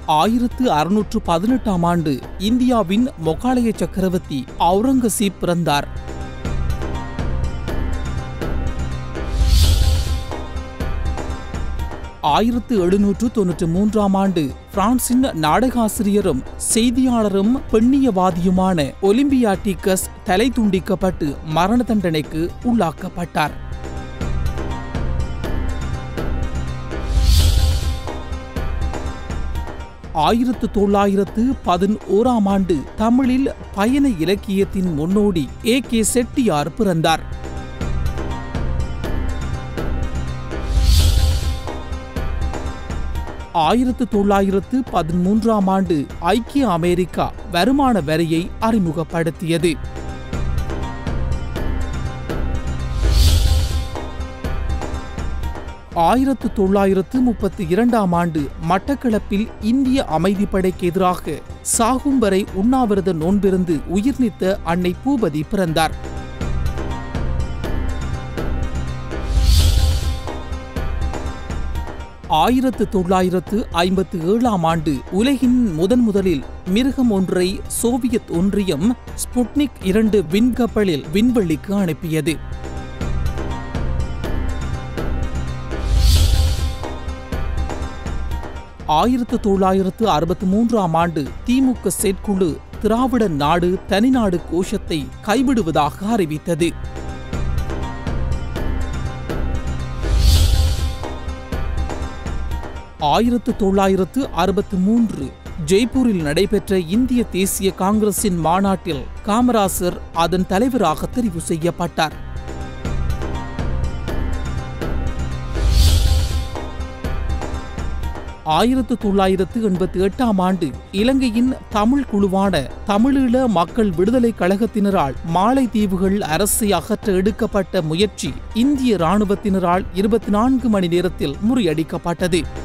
ஆயிரத்து அறுநூற்று பதினெட்டாம் ஆண்டு இந்தியாவின் மொகாலய சக்கரவர்த்தி அவுரங்கசீப் பிறந்தார் ஆயிரத்து எழுநூற்று தொன்னூற்று மூன்றாம் ஆண்டு பிரான்சின் நாடகாசிரியரும் செய்தியாளரும் பெண்ணியவாதியுமான ஒலிம்பியாட்டிகஸ் தலை துண்டிக்கப்பட்டு மரண தண்டனைக்கு உள்ளாக்கப்பட்டார் ஆயிரத்து தொள்ளாயிரத்து பதினோராம் ஆண்டு தமிழில் பயண இலக்கியத்தின் முன்னோடி ஏ கே செட்டியார் பிறந்தார் ஆயிரத்து தொள்ளாயிரத்து பதிமூன்றாம் ஆண்டு ஐக்கிய அமெரிக்கா வருமான வரியை அறிமுகப்படுத்தியது ஆயிரத்து தொள்ளாயிரத்து முப்பத்தி இரண்டாம் ஆண்டு மட்டக்களப்பில் இந்திய அமைதிப்படைக்கு எதிராக சாகும் வரை உண்ணாவிரத நோன்பிருந்து உயிர் நீத்த அன்னை பூபதி பிறந்தார் ஆயிரத்து தொள்ளாயிரத்து ஐம்பத்து ஏழாம் ஆண்டு உலகின் முதன் முதலில் மிருகம் ஒன்றை சோவியத் ஒன்றியம் ஸ்புட்னிக் இரண்டு விண்கப்பலில் விண்வெளிக்கு அனுப்பியது ஆயிரத்து தொள்ளாயிரத்து அறுபத்தி மூன்றாம் ஆண்டு திமுக செயற்குழு திராவிட நாடு தனிநாடு கோஷத்தை கைவிடுவதாக அறிவித்தது ஆயிரத்து தொள்ளாயிரத்து அறுபத்து மூன்று ஜெய்ப்பூரில் நடைபெற்ற இந்திய தேசிய காங்கிரசின் மாநாட்டில் காமராசர் அதன் தலைவராக தெரிவு செய்யப்பட்டார் ஆயிரத்து தொள்ளாயிரத்து எண்பத்தி எட்டாம் ஆண்டு இலங்கையின் தமிழ் குழுவான தமிழீழ மக்கள் விடுதலை கழகத்தினரால் மாலைத்தீவுகள் அரசை அகற்ற எடுக்கப்பட்ட முயற்சி இந்திய இராணுவத்தினரால் இருபத்தி நான்கு மணி நேரத்தில் முறியடிக்கப்பட்டது